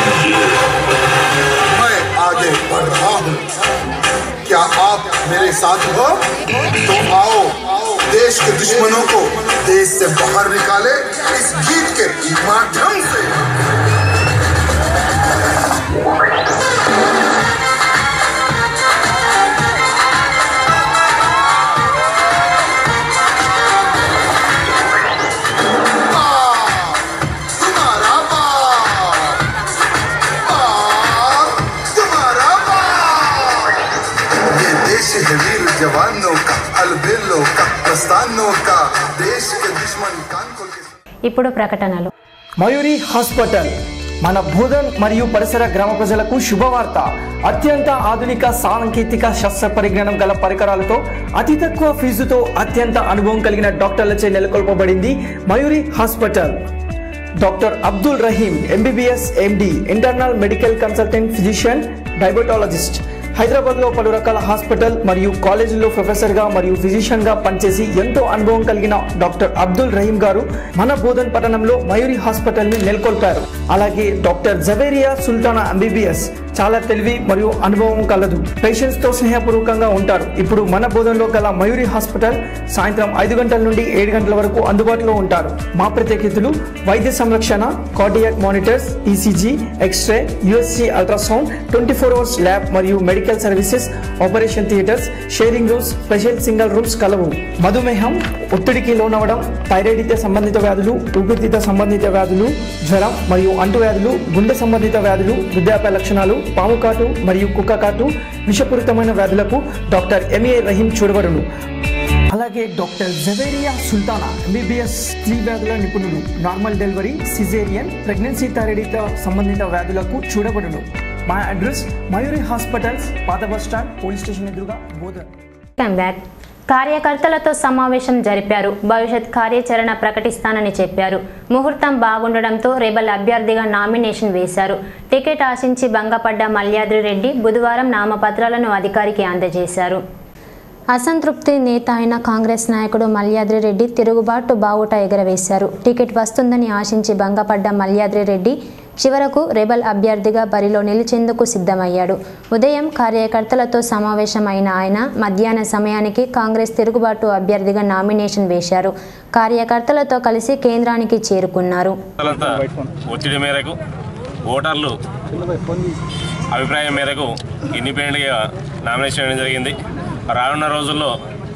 मैं आगे बढ़ रहा हूँ क्या आप मेरे साथ हो तो आओ देश के दुश्मनों को देश से बाहर निकाले इस गीत के माध्यम से तुम्हारा बाप बाप तुम्हारा बाप ये देश है वीर जवानों का अलबेलों का प्रस्थानों का देश के दुश्मन कान खोल के ఇప్పుడు ప్రకటనలు మయూరి హాస్పిటల్ మన భూదన్ మరియు పరిసర గ్రామ ప్రజలకు శుభవార్త అత్యంత ఆధునిక సాంకేతిక శస్త్ర పరిజ్ఞానం గల పరికరాలతో అతి తక్కువ ఫీజుతో అత్యంత అనుభవం కలిగిన డాక్టర్లచే నెలకొల్పబడింది Mayuri hospital doctor Abdul Rahim MBBS MD internal medical consultant physician diabetologist హైదరాబాద్లో పలు రకాల హాస్పిటల్ మరియు కాలేజీల్లో ప్రొఫెసర్గా మరియు ఫిజిషియన్గా పనిచేసి ఎంతో అనుభవం కలిగిన డాక్టర్ అబ్దుల్ రహీం గారు మన బోధన్ పట్టణంలో మయూరి హాస్పిటల్ని నెలకొల్పారు అలాగే డాక్టర్ జవేరియా సుల్తానా ఎంబీబీఎస్ చాలా తెలివి మరియు అనుభవం కలదు పేషెంట్స్ తో స్నేహపూర్వకంగా ఉంటారు ఇప్పుడు మన బోధనలో గల మయూరి హాస్పిటల్ సాయంత్రం ఐదు గంటల నుండి ఏడు గంటల వరకు అందుబాటులో ఉంటారు మా ప్రత్యేకతలు వైద్య సంరక్షణ cardiac monitors ECG X ray USC ultrasound twenty four hours lab మరియు medical services operation theatres sharing rooms special single rooms కలవు మధుమేహం ఒత్తిడికి లోనవడం థైరాయిడ్ సంబంధిత వ్యాధులు ఊపిరితిత్త సంబంధిత వ్యాధులు జ్వరం మరియు అంటువ్యాధులు గుండె సంబంధిత వ్యాధులు వృద్ధాప్య లక్షణాలు పాము కాటు మరియు కుక్క కాటు విషపూరితమైన వ్యాధులకు డాక్టర్ ఎంఏ రహీం చూడబడును అలాగే డాక్టర్ జవేరియా సుల్తానా ఎంబీబీఎస్ స్త్రీ వ్యాధుల నిపుణులు normal delivery caesarean pregnancy thyroid సంబంధిత వ్యాధులకు చూడబడును మా అడ్రస్ మయూరి హాస్పిటల్స్ పాత బస్ స్టాండ్ పోలీస్ స్టేషన్ ఎదురుగా బోధన్ వెల్కమ్ బ్యాక్ కార్యకర్తలతో సమావేశం జరిపారు భవిష్యత్ కార్యాచరణ ప్రకటిస్తానని చెప్పారు ముహూర్తం బాగుండడంతో రెబల్ అభ్యర్థిగా నామినేషన్ వేశారు టికెట్ ఆశించి భంగపడ్డ మల్యాద్రి రెడ్డి బుధవారం నామపత్రాలను అధికారికి అందజేశారు అసంతృప్తి నేత అయిన కాంగ్రెస్ నాయకుడు మల్యాద్రి రెడ్డి తిరుగుబాటు బావుట ఎగరవేశారు టికెట్ వస్తుందని ఆశించి భంగపడ్డ మల్యాద్రి రెడ్డి చివరకు రెబల్ అభ్యర్థిగా బరిలో నిలిచేందుకు సిద్ధమయ్యాడు ఉదయం కార్యకర్తలతో సమావేశమైన ఆయన మధ్యాహ్న సమయానికి కాంగ్రెస్ తిరుగుబాటు అభ్యర్థిగా నామినేషన్ వేశారు కార్యకర్తలతో కలిసి కేంద్రానికి చేరుకున్నారు అంతా ఒత్తిడి మేరకు ఓటర్లు అభిప్రాయం మేరకు ఇండిపెండెంట్గా నామినేషన్ చేయడం జరిగింది రానున్న రోజుల్లో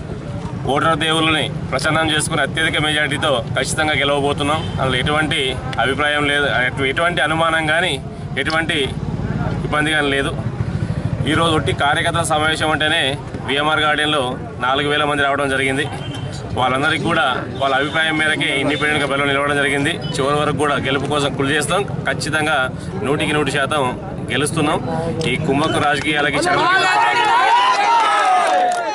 ఓటర్ దేవుళ్ళని ప్రసన్నం చేసుకుని అత్యధిక మెజార్టీతో ఖచ్చితంగా గెలవబోతున్నాం అందులో ఎటువంటి అభిప్రాయం లేదు ఎటు- ఎటువంటి అనుమానం కానీ ఎటువంటి ఇబ్బంది కానీ లేదు ఈరోజు ఒట్టి కార్యకర్తల సమావేశం అంటేనే విఎంఆర్ గార్డెన్లో నాలుగు వేల మంది రావడం జరిగింది వాళ్ళందరికీ కూడా వాళ్ళ అభిప్రాయం మేరకే ఇండిపెండెంట్గా బలం నిలవడం జరిగింది చివరి వరకు కూడా గెలుపు కోసం కృషి చేస్తాం ఖచ్చితంగా నూటికి నూటి శాతం గెలుస్తున్నాం ఈ కుంభకు రాజకీయాలకి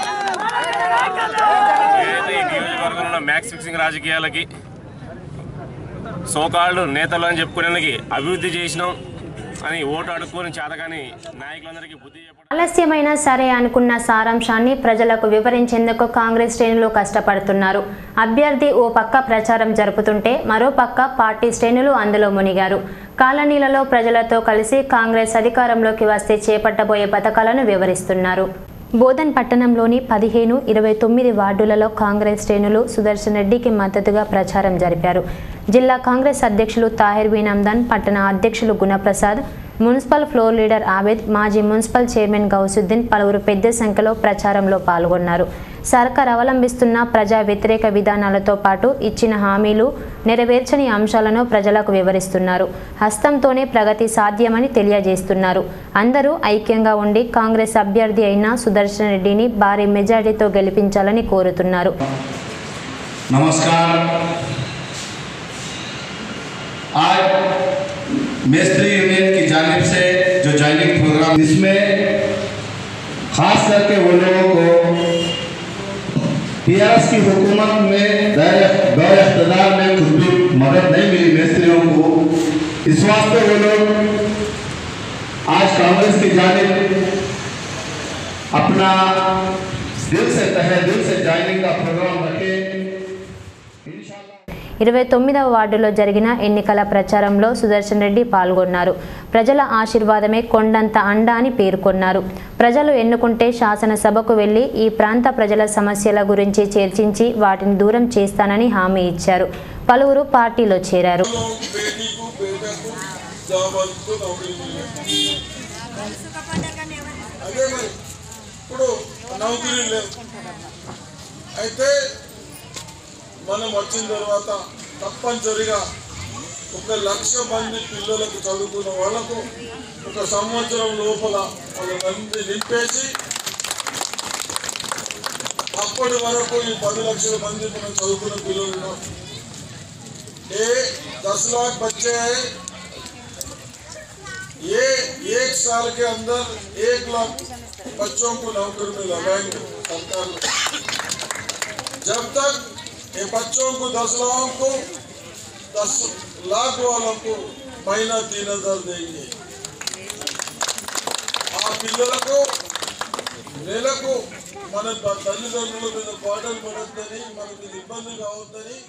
ఏదైతే ఈ నియోజకవర్గంలో మ్యాక్స్ ఫిక్సింగ్ రాజకీయాలకి సోకాళ్ళు నేతలు అని చెప్పుకునేందుకు అభివృద్ధి చేసినాం అని ఓటు అడుక్కొని చేతగాని నాయకులందరికీ బుద్ధి ఆలస్యమైనా సరే అనుకున్న సారాంశాన్ని ప్రజలకు వివరించేందుకు కాంగ్రెస్ శ్రేణులు కష్టపడుతున్నారు అభ్యర్థి ఓ పక్క ప్రచారం జరుపుతుంటే మరో పక్క పార్టీ శ్రేణులు అందులో మునిగారు కాలనీలలో ప్రజలతో కలిసి కాంగ్రెస్ అధికారంలోకి వస్తే చేపట్టబోయే పథకాలను వివరిస్తున్నారు బోధన్ పట్టణంలోని పదిహేను ఇరవై తొమ్మిది వార్డులలో కాంగ్రెస్ శ్రేణులు సుదర్శన్ రెడ్డికి మద్దతుగా ప్రచారం జరిపారు జిల్లా కాంగ్రెస్ అధ్యక్షులు తాహిర్ బీనందన్ పట్టణ అధ్యక్షులు Gunaprasad municipal floor leader Abed మాజీ మున్సిపల్ చైర్మన్ గౌసుద్దీన్ పలువురు పెద్ద సంఖ్యలో ప్రచారంలో పాల్గొన్నారు సర్కార్ అవలంబిస్తున్న ప్రజా వ్యతిరేక విధానాలతో పాటు ఇచ్చిన హామీలు నెరవేర్చని అంశాలను ప్రజలకు వివరిస్తున్నారు హస్తంతోనే ప్రగతి సాధ్యమని తెలియజేస్తున్నారు అందరూ ఐక్యంగా ఉండి కాంగ్రెస్ అభ్యర్థి అయిన సుదర్శన్ రెడ్డిని భారీ మెజార్టీతో గెలిపించాలని కోరుతున్నారు नमस्कार आज मेस्त्री यूनियन की जानिब से जो ज्वाइनिंग प्रोग्राम इसमें खास करके वो लोगों को टीआरएस की हुकूमत में दौर इख्तदार में कुछ भी मदद नहीं मिली मेस्त्रियों को इस वास्ते वो लोग आज कांग्रेस की जानिब अपना दिल से तहे दिल से ज्वाइनिंग का प्रोग्राम रखे ఇరవై తొమ్మిదవ వార్డులో జరిగిన ఎన్నికల ప్రచారంలో సుదర్శన్ రెడ్డి పాల్గొన్నారు ప్రజల ఆశీర్వాదమే కొండంత అండ అని పేర్కొన్నారు ప్రజలు ఎన్నుకుంటే శాసనసభకు వెళ్లి ఈ ప్రాంత ప్రజల సమస్యల గురించి చర్చించి వాటిని దూరం చేస్తానని హామీ ఇచ్చారు పలువురు పార్టీలో చేరారు అదే మరి ఇప్పుడు నౌకరీ లేవు అయితే మనం వచ్చిన తర్వాత తప్పనిసరిగా ఒక లక్ష మంది పిల్లలకు చదువుకున్న వాళ్ళకు ఒక సంవత్సరం లోపల వాళ్ళందరినీ నింపేసి అప్పటి వరకు ఈ పది లక్షల మంది మనం చదువుకున్న పిల్లలు ఉన్నారు ఏ दस लाख बच्चे हैं ये एक साल के अंदर एक लाख बच्चों को नौकरी में लगाएंगे सरकार जब तक ये बच्चों को दस लाख को दस लाख वालों को महीना तीन हजार देंगे ఆ పిల్లలకు నెలకు మన తల్లిదండ్రుల మీద పాటలు పడద్దని మనకి ఇబ్బంది కావద్దని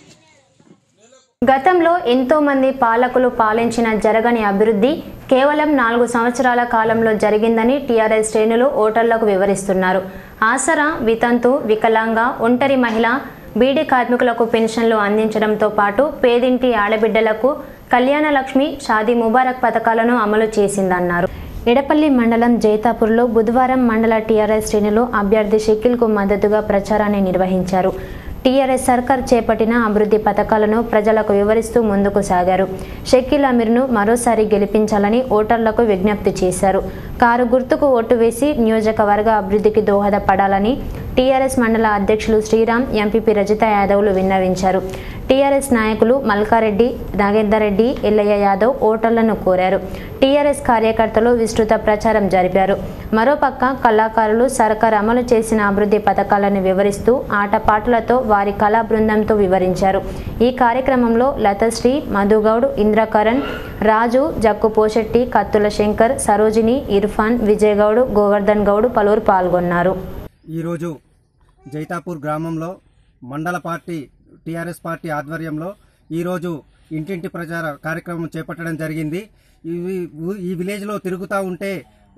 గతంలో ఎంతో మంది పాలకులు పాలించిన జరగని అభివృద్ధి కేవలం నాలుగు సంవత్సరాల కాలంలో జరిగిందని టీఆర్ఎస్ శ్రేణులు ఓటర్లకు వివరిస్తున్నారు ఆసరా వితంతు వికలాంగ ఒంటరి మహిళ బీడీ కార్మికులకు పెన్షన్లు అందించడంతో పాటు పేదింటి ఆడబిడ్డలకు కళ్యాణ లక్ష్మి షాదీ ముబారక్ పథకాలను అమలు చేసిందన్నారు ఎడపల్లి మండలం జైతాపూర్లో బుధవారం మండల టీఆర్ఎస్ శ్రేణులు అభ్యర్థి షకీల్కు మద్దతుగా ప్రచారాన్ని నిర్వహించారు టీఆర్ఎస్ సర్కార్ చేపట్టిన అభివృద్ధి పథకాలను ప్రజలకు వివరిస్తూ ముందుకు సాగారు షకీల్ అమీర్ను మరోసారి గెలిపించాలని ఓటర్లకు విజ్ఞప్తి చేశారు కారు గుర్తుకు ఓటు వేసి నియోజకవర్గ అభివృద్ధికి దోహదపడాలని టీఆర్ఎస్ మండల అధ్యక్షులు శ్రీరామ్ ఎంపీపీ రజిత యాదవ్లు విన్నవించారు టీఆర్ఎస్ నాయకులు మల్కారెడ్డి నాగేందర్ రెడ్డి ఎల్లయ్య యాదవ్ ఓటర్లను కోరారు టీఆర్ఎస్ కార్యకర్తలు విస్తృత ప్రచారం జరిపారు మరోపక్క కళాకారులు సర్కార్ అమలు చేసిన అభివృద్ధి పథకాలను వివరిస్తూ ఆటపాటలతో వారి కళా బృందంతో వివరించారు ఈ కార్యక్రమంలో లతశ్రీ మధుగౌడ్ ఇంద్రకరణ్ రాజు జక్కు పోషెట్టి కత్తుల శంకర్ సరోజిని ఇర్ఫాన్ విజయగౌడ్ గోవర్ధన్ గౌడ్ పలువురు పాల్గొన్నారు ఈరోజు జైతాపూర్ గ్రామంలో మండల పార్టీ టీఆర్ఎస్ పార్టీ ఆధ్వర్యంలో ఈరోజు ఇంటింటి ప్రచార కార్యక్రమం చేపట్టడం జరిగింది ఇవి ఊ- ఈ విలేజ్లో తిరుగుతూ ఉంటే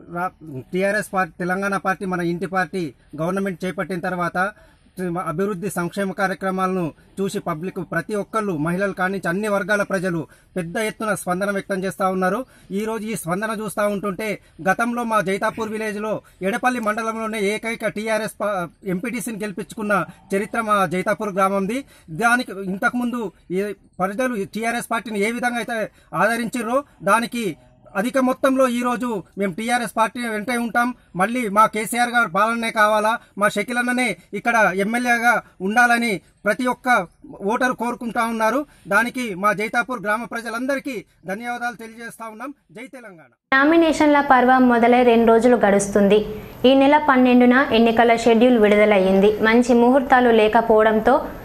టీఆర్ఎస్ పార్టీ తెలంగాణ పార్టీ మన ఇంటి పార్టీ గవర్నమెంట్ చేపట్టిన తర్వాత అభివృద్ధి సంక్షేమ కార్యక్రమాలను చూసి పబ్లిక్ ప్రతి ఒక్కళ్ళు మహిళలు కానించి అన్ని వర్గాల ప్రజలు పెద్ద ఎత్తున స్పందన వ్యక్తం చేస్తూ ఉన్నారు ఈ రోజు ఈ స్పందన చూస్తూ ఉంటుంటే గతంలో మా జైతాపూర్ విలేజ్ లో ఎడపల్లి మండలంలోనే ఏకైక టీఆర్ఎస్ ఎంపీటీసీని గెలిపించుకున్న చరిత్ర మా జైతాపూర్ గ్రామంది దానికి ఇంతకుముందు ఈ ప్రజలు టీఆర్ఎస్ పార్టీని ఏ విధంగా అయితే ఆదరించారో దానికి అధిక మొత్తంలో ఈ రోజు మేము టీఆర్ఎస్ పార్టీ వెంటే ఉంటాం మళ్ళీ మా కేసీఆర్ గారు పాలనే కావాలా మా షకిల్ అన్ననే ఇక్కడ ఎమ్మెల్యేగా ఉండాలని ప్రతి ఒక్క ఓటరు కోరుకుంటా ఉన్నారు దానికి మా జైతాపూర్ గ్రామ ప్రజలందరికీ ధన్యవాదాలు తెలియజేస్తా ఉన్నాం జై తెలంగాణ నామినేషన్ల పర్వం మొదలై రెండు రోజులు గడుస్తుంది ఈ నెల పన్నెండున ఎన్నికల షెడ్యూల్ విడుదలయ్యింది మంచి ముహూర్తాలు లేకపోవడంతో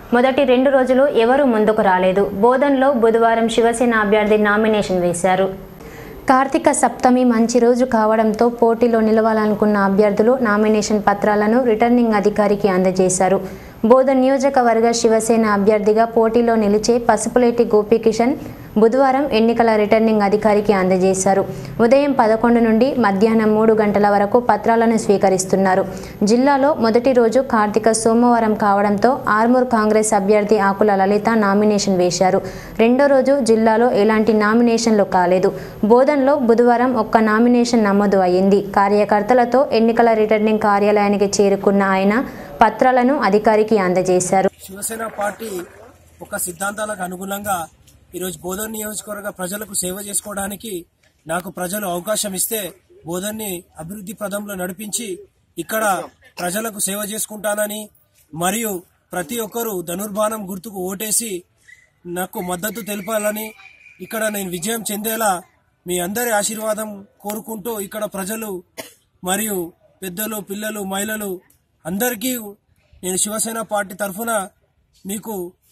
మొదటి రెండు రోజులు ఎవరూ ముందుకు రాలేదు బోధన్లో బుధవారం శివసేన అభ్యర్థి నామినేషన్ వేశారు కార్తీక సప్తమి మంచి రోజు కావడంతో పోటీలో నిలవాలనుకున్న అభ్యర్థులు నామినేషన్ పత్రాలను రిటర్నింగ్ అధికారికి అందజేశారు బోధన్ నియోజకవర్గ శివసేన అభ్యర్థిగా పోటీలో నిలిచే పసుపులేటి గోపీకిషన్ బుధవారం ఎన్నికల రిటర్నింగ్ అధికారికి అందజేశారు ఉదయం పదకొండు నుండి మధ్యాహ్నం మూడు గంటల వరకు పత్రాలను స్వీకరిస్తున్నారు జిల్లాలో మొదటి రోజు కార్తీక సోమవారం కావడంతో ఆర్మూర్ కాంగ్రెస్ అభ్యర్థి ఆకుల లలిత నామినేషన్ వేశారు రెండో రోజు జిల్లాలో ఎలాంటి నామినేషన్లు కాలేదు బోధన్లో బుధవారం ఒక్క నామినేషన్ నమోదు అయింది కార్యకర్తలతో ఎన్నికల రిటర్నింగ్ కార్యాలయానికి చేరుకున్న ఆయన పత్రాలను అధికారికి అందజేశారు శివసేన పార్టీ ఒక సిద్ధాంతాలకు అనుగుణంగా ఈరోజు బోధన్ నియోజకవర్గ ప్రజలకు సేవ చేసుకోవడానికి నాకు ప్రజలు అవకాశం ఇస్తే బోధన్ని అభివృద్ధి పదంలో నడిపించి ఇక్కడ ప్రజలకు సేవ చేసుకుంటానని మరియు ప్రతి ఒక్కరూ ధనుర్బాణం గుర్తుకు ఓటేసి నాకు మద్దతు తెలపాలని ఇక్కడ నేను విజయం చెందేలా మీ అందరి ఆశీర్వాదం కోరుకుంటూ ఇక్కడ ప్రజలు మరియు పెద్దలు పిల్లలు మహిళలు అందరికీ నేను శివసేన పార్టీ తరఫున మీకు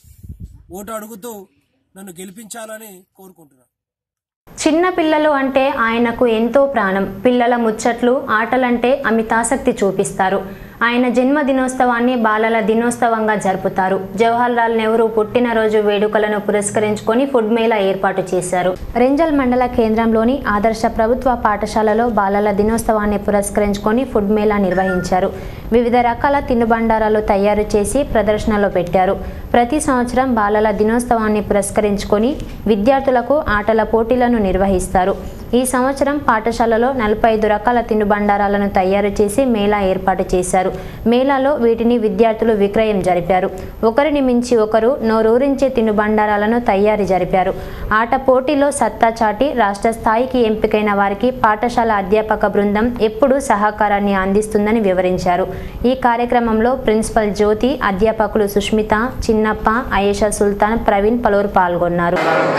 ఓటు అడుగుతూ నన్ను గెలిపించాలని కోరుకుంటున్నాను చిన్న పిల్లలు అంటే ఆయనకు ఎంతో ప్రాణం పిల్లల ముచ్చట్లు ఆటలంటే అమితాసక్తి చూపిస్తారు ఆయన జన్మదినోత్సవాన్ని బాలల దినోత్సవంగా జరుపుతారు జవహర్ లాల్ నెహ్రూ పుట్టినరోజు వేడుకలను పురస్కరించుకొని ఫుడ్ మేళా ఏర్పాటు చేశారు రెంజల్ మండల కేంద్రంలోని ఆదర్శ ప్రభుత్వ పాఠశాలలో బాలల దినోత్సవాన్ని పురస్కరించుకొని ఫుడ్ మేళా నిర్వహించారు వివిధ రకాల తినుబండారాలు తయారు చేసి ప్రదర్శనలో పెట్టారు ప్రతి సంవత్సరం బాలల దినోత్సవాన్ని పురస్కరించుకొని విద్యార్థులకు ఆటల పోటీలను నిర్వహిస్తారు ఈ సంవత్సరం పాఠశాలలో నలభై ఐదు రకాల తినుబండారాలను తయారు చేసి మేళా ఏర్పాటు చేశారు మేళాలో వీటిని విద్యార్థులు విక్రయం జరిపారు ఒకరిని మించి ఒకరు నోరూరించే తినుబండారాలను తయారు జరిపారు ఆట పోటీలో సత్తా చాటి రాష్ట్ర స్థాయికి ఎంపికైన వారికి పాఠశాల అధ్యాపక బృందం ఎప్పుడూ సహకారాన్ని అందిస్తుందని వివరించారు ఈ కార్యక్రమంలో ప్రిన్సిపల్ జ్యోతి అధ్యాపకులు సుష్మిత చిన్నప్ప అయేషా సుల్తాన్ ప్రవీణ్ పలువురు పాల్గొన్నారు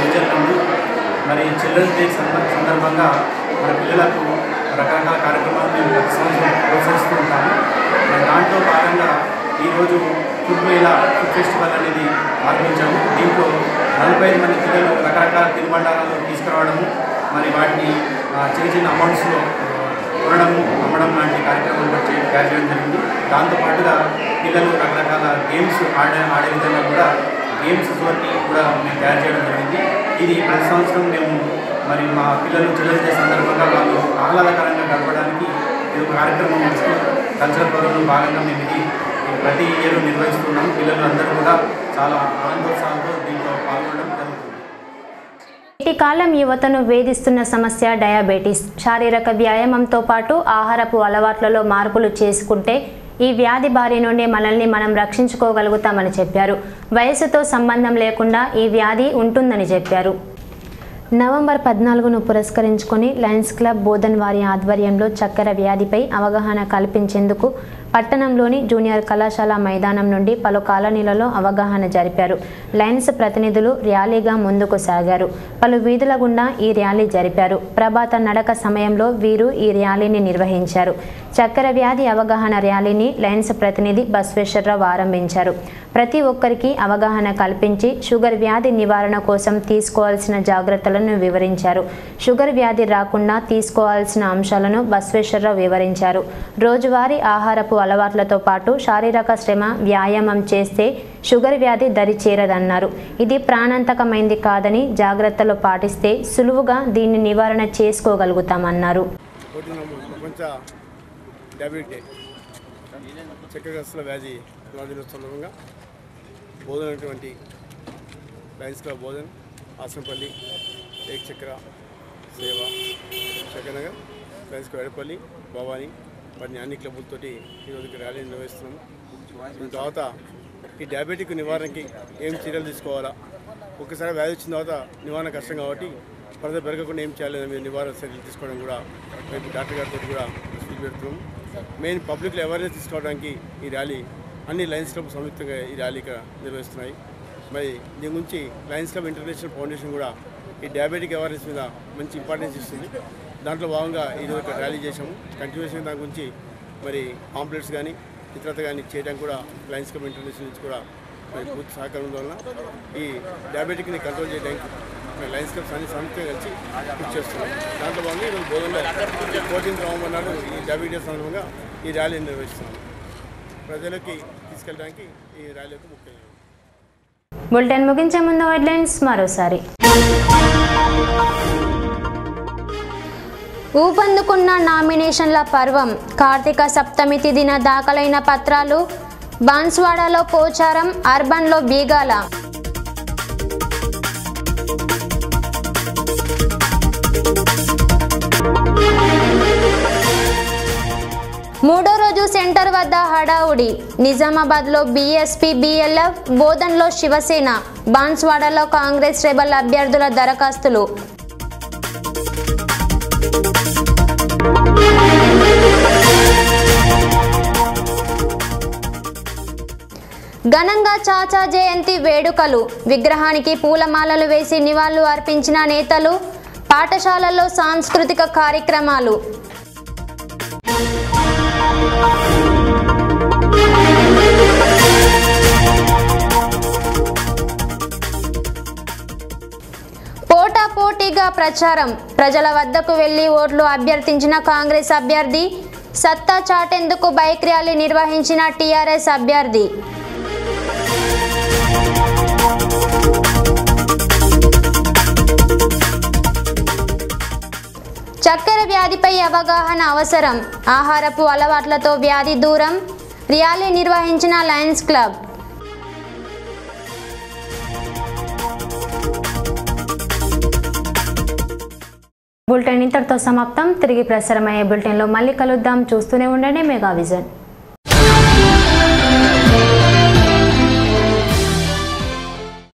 మరి చిల్డ్రన్స్ డే సంద- సందర్భంగా మన పిల్లలకు రకరకాల కార్యక్రమాలు మేము ప్రతి సంవత్సరం ప్రోత్సహిస్తూ ఉంటాము మరి దాంట్లో భాగంగా ఈరోజు ఫుడ్ మేళా ఫుడ్ ఫెస్టివల్ అనేది ఆరంభించాము దీంట్లో నలభై ఐదు మంది పిల్లలు రకరకాల తినుబండారాలు తీసుకురావడము మరి వాటిని ఆ, చిన్న చిన్న అమౌంట్స్లో కొనడము అమ్మడం లాంటి కార్యక్రమాలు కూడా చే- తయారు చేయడం జరిగింది దాంతోపాటుగా పిల్లలు రకరకాల గేమ్స్ ఆడే ఆడే విధంగా కూడా గేమ్స్ తోటి కూడా మేము తయారు చేయడం జరిగింది ఇది ప్రతి సంవత్సరం మేము మరి మా పిల్లలు చిల్డ్రన్స్ డే సందర్భంగా వాళ్ళు ఆహ్లాదకరంగా గడపడానికి ఇది ఒక కార్యక్రమం ఇస్తూ కల్చరల్ ప్రోగ్రాంలో భాగంగా మేము ఇది ప్రతి ఇయర్ నిర్వహిస్తున్నాం పిల్లలు అందరూ కూడా చాలా ఆనందోత్సాహంతో దీంట్లో పాల్గొనడం జరుగుతుంది నేటి కాలం యువతను వేధిస్తున్న సమస్య డయాబెటీస్ శారీరక వ్యాయామంతో పాటు ఆహారపు అలవాట్లలో మార్పులు చేసుకుంటే ఈ వ్యాధి బారి నుండి మనల్ని మనం రక్షించుకోగలుగుతామని చెప్పారు వయసుతో సంబంధం లేకుండా ఈ వ్యాధి ఉంటుందని చెప్పారు నవంబర్ పద్నాలుగును పురస్కరించుకొని లయన్స్ క్లబ్ బోధన్ వారి ఆధ్వర్యంలో చక్కెర వ్యాధిపై అవగాహన కల్పించేందుకు పట్టణంలోని జూనియర్ కళాశాల మైదానం నుండి పలు కాలనీలలో అవగాహన జరిపారు లయన్స్ ప్రతినిధులు ర్యాలీగా ముందుకు సాగారు పలు వీధుల గుండా ఈ ర్యాలీ జరిపారు ప్రభాత నడక సమయంలో వీరు ఈ ర్యాలీని నిర్వహించారు చక్కెర వ్యాధి అవగాహన ర్యాలీని లయన్స్ ప్రతినిధి బస్వేశ్వరరావు ఆరంభించారు ప్రతి ఒక్కరికి అవగాహన కల్పించి షుగర్ వ్యాధి నివారణ కోసం తీసుకోవాల్సిన జాగ్రత్తలను వివరించారు షుగర్ వ్యాధి రాకుండా తీసుకోవాల్సిన అంశాలను బస్వేశ్వరరావు వివరించారు రోజువారీ ఆహారపు అలవాట్లతో పాటు శారీరక శ్రమ వ్యాయామం చేస్తే షుగర్ వ్యాధి దరి చేరదన్నారు ఇది ప్రాణాంతకమైంది కాదని జాగ్రత్తలు పాటిస్తే సులువుగా దీన్ని నివారణ చేసుకోగలుగుతామన్నారు ప్రపంచ డయాబెటిక్ డే చక్కెరగ్రస్తుల వ్యాధి దినోత్సవం సందర్భంగా బోధనటువంటి లయన్స్ క్లబ్ బోధన్ ఆసంపల్లి ఏక్ చక్ర సేవ చక్రనగర్ లయన్స్ క్లబ్ ఎడపల్లి భవానీ వాటిని అన్ని క్లబ్బులతోటి ఈరోజు ఇక్కడ ర్యాలీ నిర్వహిస్తున్నాం దాని తర్వాత ఈ డయాబెటిక్ నివారణకి ఏం చర్యలు తీసుకోవాలా ఒకసారి వ్యాధి వచ్చిన తర్వాత నివారణ కష్టం కాబట్టి పరద పెరగకుండా ఏం చేయాలి అనే మీద నివారణ చర్యలు తీసుకోవడం కూడా రేపు డాక్టర్ గారితో కూడా స్పీచ్ పెడుతున్నాం మెయిన్ పబ్లిక్లో అవేర్నెస్ తీసుకోవడానికి ఈ ర్యాలీ అన్ని లయన్స్ క్లబ్ సంయుక్తంగా ఈ ర్యాలీ ఇక్కడ నిర్వహిస్తున్నాయి మరి దీని గురించి లయన్స్ క్లబ్ ఇంటర్నేషనల్ ఫౌండేషన్ కూడా ఈ డయాబెటిక్ అవేర్నెస్ మీద మంచి ఇంపార్టెన్స్ ఇస్తుంది దాంట్లో భాగంగా ఈరోజు ఇక్కడ ర్యాలీ చేశాము కంటిన్యూషన్ దాని గురించి మరి పాంప్లెట్స్ కానీ ఇతరత కానీ చేయడానికి కూడా లయన్స్ క్లబ్ ఇంటర్నేషనల్ నుంచి కూడా మరి పూర్తి సహకారం వల్ల ఈ డయాబెటిక్ని కంట్రోల్ చేయడానికి మేము లయన్స్ క్లబ్స్ అన్ని సంస్థగా కలిసి కృషి చేస్తున్నాం దాంట్లో భాగంగా ఈరోజు బోధనలో ఫోర్టీన్త్ నవంబర్ నాడు ఈ డయాబెటీస్ సందర్భంగా ఈ ర్యాలీని నిర్వహిస్తున్నాం ప్రజలకి తీసుకెళ్ళడానికి ఈ ర్యాలీ యొక్క ముఖ్య బులెటిన్ ముగించే ముందు హెడ్లైన్స్ మరోసారి ఊపందుకున్న నామినేషన్ల పర్వం కార్తీక సప్తమి తిదిన దాఖలైన పత్రాలు బాన్స్వాడలో పోచారం అర్బన్లో బీగాల మూడో రోజు సెంటర్ వద్ద హడావుడి నిజామాబాద్లో బీఎస్పీ బీఎల్ఎఫ్ బోధన్లో శివసేన బాన్స్వాడలో కాంగ్రెస్ రెబల్ అభ్యర్థుల దరఖాస్తులు ఘనంగా చాచా జయంతి వేడుకలు విగ్రహానికి పూలమాలలు వేసి నివాళులు అర్పించిన నేతలు పాఠశాలల్లో సాంస్కృతిక కార్యక్రమాలు పోటాపోటీగా ప్రచారం ప్రజల వద్దకు వెళ్లి ఓట్లు అభ్యర్థించిన కాంగ్రెస్ అభ్యర్థి సత్తా చాటేందుకు బైక్ ర్యాలీ నిర్వహించిన టీఆర్ఎస్ అభ్యర్థి చక్కెర వ్యాధిపై అవగాహన అవసరం ఆహారపు అలవాట్లతో వ్యాధి దూరం ర్యాలీ నిర్వహించిన లయన్స్ క్లబ్ బులెటిన్ ఇంతటితో సమాప్తం తిరిగి ప్రసారమయ్యే బులెటిన్లో మళ్ళీ కలుద్దాం చూస్తూనే ఉండండి మెగా విజన్